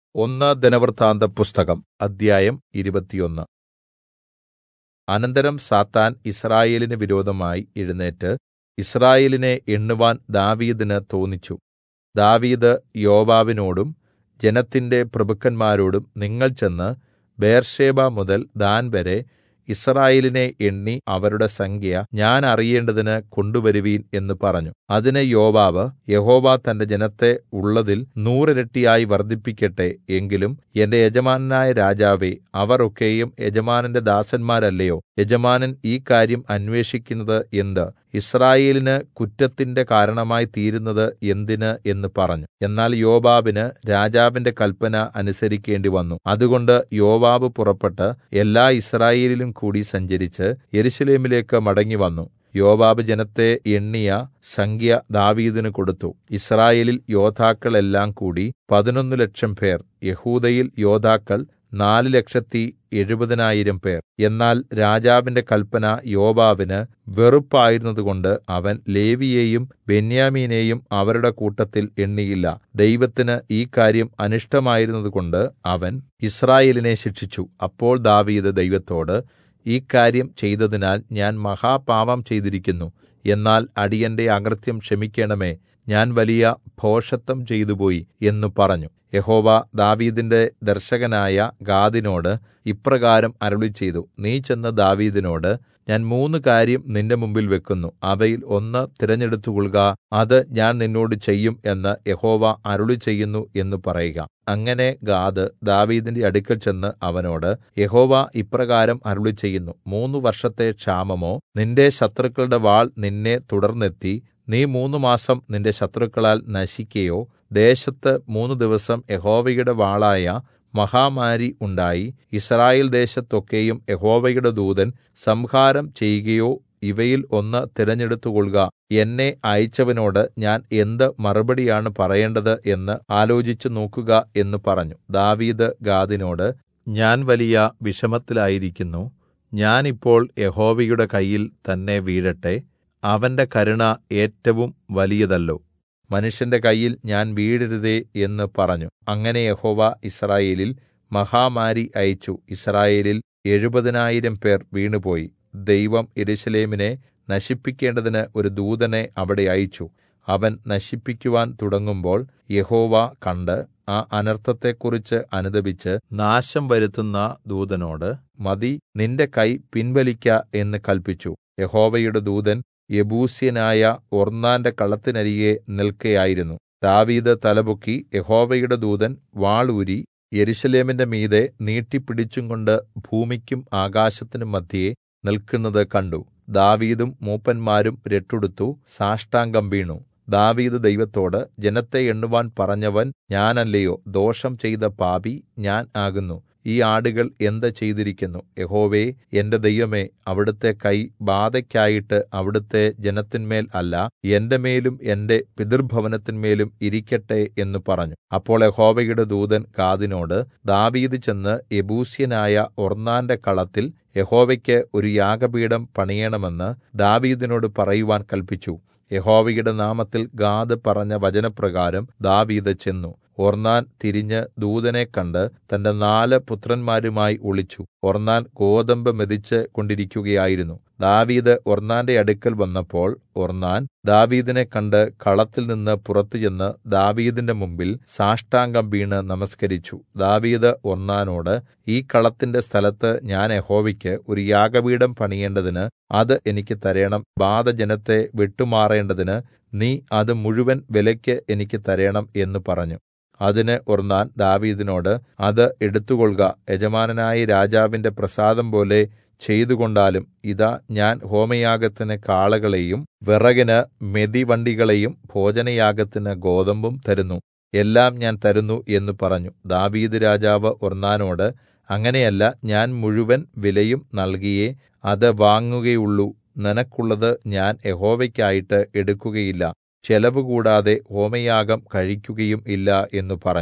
ഒന്ന് ദിനവൃത്താന്തപുസ്തകം അദ്ധ്യായം ഇരുപത്തിയൊന്ന് അനന്തരം സാത്താൻ യിസ്രായേലിന് വിരോധമായി എഴുന്നേറ്റ് യിസ്രായേലിനെ എണ്ണുവാൻ ദാവീദിന് തോന്നിച്ചു ദാവീദ് യോവാബിനോടും ജനത്തിന്റെ പ്രഭുക്കന്മാരോടും നിങ്ങൾ ചെന്ന് ബേർശേബ മുതൽ ദാൻ വരെ യിസ്രായേലിനെ എണ്ണി അവരുടെ സംഖ്യ ഞാൻ അറിയേണ്ടതിന് കൊണ്ടുവരുവീൻ എന്ന് പറഞ്ഞു അതിന് യോവാബ് യഹോവ തന്റെ ജനത്തെ ഉള്ളതിൽ നൂറിരട്ടിയായി വർദ്ധിപ്പിക്കട്ടെ എങ്കിലും എന്റെ യജമാനനായ രാജാവേ അവർ ഒക്കെയും യജമാനന്റെ ദാസന്മാരല്ലയോ യജമാനൻ ഈ കാര്യം അന്വേഷിക്കുന്നത് എന്ത് യിസ്രായേലിന് കുറ്റത്തിന്റെ കാരണമായി തീരുന്നത് എന്തിന് എന്ന് പറഞ്ഞു എന്നാൽ യോവാബിന് രാജാവിന്റെ കല്പന അനുസരിക്കേണ്ടിവന്നു അതുകൊണ്ട് യോവാബ് പുറപ്പെട്ട് എല്ലാ യിസ്രായേലിലും കൂടി സഞ്ചരിച്ച് യെരൂശലേമിലേക്ക് മടങ്ങിവന്നു യോവാബ് ജനത്തെ എണ്ണിയ സംഖ്യ ദാവീദിന് കൊടുത്തു യിസ്രായേലിൽ യോദ്ധാക്കൾ എല്ലാം കൂടി പതിനൊന്ന് ലക്ഷം പേർ യെഹൂദയിൽ യോദ്ധാക്കൾ നാല് ലക്ഷത്തി എഴുപതിനായിരം പേർ എന്നാൽ രാജാവിന്റെ കല്പന യോവാബിന് വെറുപ്പായിരുന്നതുകൊണ്ട് അവൻ ലേവിയെയും ബെന്യാമീനെയും അവരുടെ കൂട്ടത്തിൽ എണ്ണിയില്ല ദൈവത്തിന് ഈ കാര്യം അനിഷ്ടമായിരുന്നതുകൊണ്ട് അവൻ യിസ്രായേലിനെ ശിക്ഷിച്ചു അപ്പോൾ ദാവീദ് ദൈവത്തോട് ഈ കാര്യം ചെയ്തതിനാൽ ഞാൻ മഹാപാപം ചെയ്തിരിക്കുന്നു എന്നാൽ അടിയന്റെ അകൃത്യം ക്ഷമിക്കണമേ ഞാൻ വലിയ ഭോഷത്തം ചെയ്തുപോയി എന്ന് പറഞ്ഞു യഹോവ ദാവീദിന്റെ ദർശകനായ ഗാദിനോട് ഇപ്രകാരം അരുളിച്ചെയ്തു നീ ചെന്ന് ദാവീദിനോട് ഞാൻ മൂന്ന് കാര്യം നിന്റെ മുമ്പിൽ വെക്കുന്നു അവയിൽ ഒന്ന് തിരഞ്ഞെടുത്തുകൊള്ളുക അത് ഞാൻ നിന്നോട് ചെയ്യും എന്ന് യഹോവ അരുളി ചെയ്യുന്നു എന്ന് പറയുക അങ്ങനെ ഗാദ് ദാവീദിന്റെ അടുക്കൽ ചെന്ന് അവനോട് യഹോവ ഇപ്രകാരം അരുളി ചെയ്യുന്നു മൂന്ന് വർഷത്തെ ക്ഷാമമോ നിന്റെ ശത്രുക്കളുടെ വാൾ നിന്നെ തുടർന്നെത്തി നീ മൂന്ന് മാസം നിന്റെ ശത്രുക്കളാൽ നശിക്കയോ ദേശത്ത് മൂന്ന് ദിവസം യഹോവയുടെ വാളായ മഹാമാരി ഉണ്ടായി യിസ്രായേൽ ദേശത്തൊക്കെയും യഹോവയുടെ ദൂതൻ സംഹാരം ചെയ്യുകയോ ഇവയിൽ ഒന്ന് തിരഞ്ഞെടുത്തുകൊള്ളുക എന്നെ അയച്ചവനോട് ഞാൻ എന്ത് മറുപടിയാണ് പറയേണ്ടത് എന്ന് ആലോചിച്ചു നോക്കുക എന്ന് പറഞ്ഞു ദാവീദ് ഗാദിനോട് ഞാൻ വലിയ വിഷമത്തിലായിരിക്കുന്നു ഞാൻ ഇപ്പോൾ യഹോവയുടെ കയ്യിൽ തന്നെ വീഴട്ടെ അവന്റെ കരുണ ഏറ്റവും വലിയതല്ലോ മനുഷ്യന്റെ കയ്യിൽ ഞാൻ വീഴരുതേ എന്ന് പറഞ്ഞു അങ്ങനെ യഹോവ ഇസ്രായേലിൽ മഹാമാരി അയച്ചു ഇസ്രായേലിൽ എഴുപതിനായിരം പേർ വീണുപോയി ദൈവം യെരൂശലേമിനെ നശിപ്പിക്കേണ്ടതിന് ഒരു ദൂതനെ അവിടെ അയച്ചു അവൻ നശിപ്പിക്കുവാൻ തുടങ്ങുമ്പോൾ യഹോവ കണ്ട് ആ അനർത്ഥത്തെക്കുറിച്ച് അനുദപിച്ച് നാശം വരുത്തുന്ന ദൂതനോട് മതി നിന്റെ കൈ പിൻവലിക്ക എന്ന് കൽപ്പിച്ചു യഹോവയുടെ ദൂതൻ യെബൂസ്യനായ ഒർന്നാന്റെ കളത്തിനരികെ നിൽക്കയായിരുന്നു ദാവീദ് തലപൊക്കി യഹോവയുടെ ദൂതൻ വാളൂരി യെരൂശലേമിന്റെ മീതെ നീട്ടിപ്പിടിച്ചും കൊണ്ട് ഭൂമിക്കും ആകാശത്തിനും മധ്യേ നിൽക്കുന്നത് കണ്ടു ദാവീദും മൂപ്പന്മാരും രട്ടുടുത്തു സാഷ്ടാംഗം വീണു ദാവീദ് ദൈവത്തോട് ജനത്തെ എണ്ണുവാൻ പറഞ്ഞവൻ ഞാനല്ലയോ ദോഷം ചെയ്ത പാപി ഞാൻ ആകുന്നു ഈ ആടുകൾ എന്ത് ചെയ്തിരിക്കുന്നു യഹോവേ എന്റെ ദൈവമേ അവിടുത്തെ കൈ ബാധയ്ക്കായിട്ട് അവിടുത്തെ ജനത്തിന്മേൽ അല്ല എന്റെ മേലും എന്റെ പിതൃഭവനത്തിന്മേലും ഇരിക്കട്ടെ എന്ന് പറഞ്ഞു അപ്പോൾ യഹോവയുടെ ദൂതൻ ഗാദിനോട് ദാവീദ് ചെന്ന് യെബൂസ്യനായ ഒർന്നാന്റെ കളത്തിൽ യഹോവയ്ക്ക് ഒരു യാഗപീഠം പണിയണമെന്ന് ദാവീദിനോട് പറയുവാൻ കൽപ്പിച്ചു യഹോവയുടെ നാമത്തിൽ ഗാദ് പറഞ്ഞ വചനപ്രകാരം ദാവീദ് ചെന്നു ഒർന്നാൻ തിരിഞ്ഞ് ദൂതനെ കണ്ട് തന്റെ നാല് പുത്രന്മാരുമായി ഒളിച്ചു ഒർന്നാൻ ഗോതമ്പ് മെതിച്ച് കൊണ്ടിരിക്കുകയായിരുന്നു ദാവീദ് ഒർന്നാന്റെ അടുക്കൽ വന്നപ്പോൾ ഒർന്നാൻ ദാവീദിനെ കണ്ട് കളത്തിൽ നിന്ന് പുറത്തു ചെന്ന് ദാവീദിന്റെ മുമ്പിൽ സാഷ്ടാംഗം വീണ് നമസ്കരിച്ചു ദാവീദ് ഒർന്നാനോട് ഈ കളത്തിന്റെ സ്ഥലത്ത് ഞാൻ യഹോവയ്ക്ക് ഒരു യാഗപീഠം പണിയേണ്ടതിന് അത് എനിക്ക് തരേണം ബാധ ജനത്തെ വിട്ടുമാറേണ്ടതിന് നീ അത് മുഴുവൻ വിലയ്ക്ക് എനിക്ക് തരേണം എന്ന് പറഞ്ഞു അതിന് ഒർന്നാൻ ദാവീദിനോട് അത് എടുത്തുകൊള്ളുക യജമാനനായ രാജാവിന്റെ പ്രസാദം പോലെ ചെയ്തുകൊണ്ടാലും ഇതാ ഞാൻ ഹോമയാഗത്തിന് കാളകളെയും വിറകിന് മെതിവണ്ടികളെയും ഭോജനയാഗത്തിന് ഗോതമ്പും തരുന്നു എല്ലാം ഞാൻ തരുന്നു എന്ന് പറഞ്ഞു ദാവീദ് രാജാവ് ഒർന്നാനോട് അങ്ങനെയല്ല ഞാൻ മുഴുവൻ വിലയും നൽകിയേ അത് വാങ്ങുകയുള്ളൂ നിനക്കുള്ളത് ഞാൻ യഹോവയ്ക്കായിട്ട് എടുക്കുകയില്ല ചെലവ് കൂടാതെ ഹോമയാഗം കഴിക്കുകയും ഇല്ല എന്ന് പറഞ്ഞു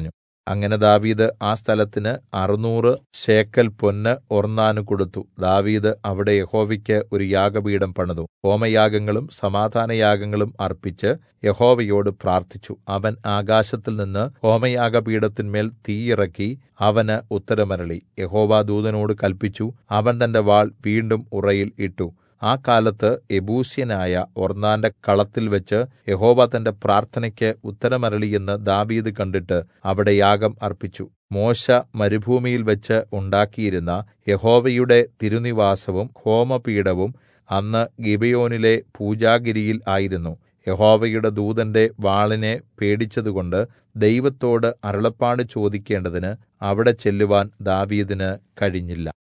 അങ്ങനെ ദാവീദ് ആ സ്ഥലത്തിന് അറുനൂറ് ശേക്കൽ പൊന്ന് ഒർന്നാന് കൊടുത്തു ദാവീദ് അവിടെ യഹോവയ്ക്ക് ഒരു യാഗപീഠം പണിതു ഹോമയാഗങ്ങളും സമാധാനയാഗങ്ങളും അർപ്പിച്ച് യഹോവയോട് പ്രാർത്ഥിച്ചു അവൻ ആകാശത്തിൽ നിന്ന് ഹോമയാഗപീഠത്തിന്മേൽ തീ ഇറക്കി അവന് ഉത്തരമരളി യഹോവ ദൂതനോട് കല്പിച്ചു അവൻ തന്റെ വാൾ വീണ്ടും ഉറയിൽ ഇട്ടു ആ കാലത്ത് യെബൂസ്യനായ ഒർന്നാന്റെ കളത്തിൽവെച്ച് യഹോവ തന്റെ പ്രാർത്ഥനയ്ക്ക് ഉത്തരമരളിയെന്ന് ദാവീദ് കണ്ടിട്ട് അവിടെ യാഗം അർപ്പിച്ചു മോശെ മരുഭൂമിയിൽ വെച്ച് ഉണ്ടാക്കിയിരുന്ന യഹോവയുടെ തിരുനിവാസവും ഹോമപീഠവും അന്ന് ഗിബെയോനിലെ പൂജാഗിരിയിൽ ആയിരുന്നു യഹോവയുടെ ദൂതന്റെ വാളിനെ പേടിച്ചതുകൊണ്ട് ദൈവത്തോട് അരുളപ്പാട് ചോദിക്കേണ്ടതിന് അവിടെ ചെല്ലുവാൻ ദാവീദിന് കഴിഞ്ഞില്ല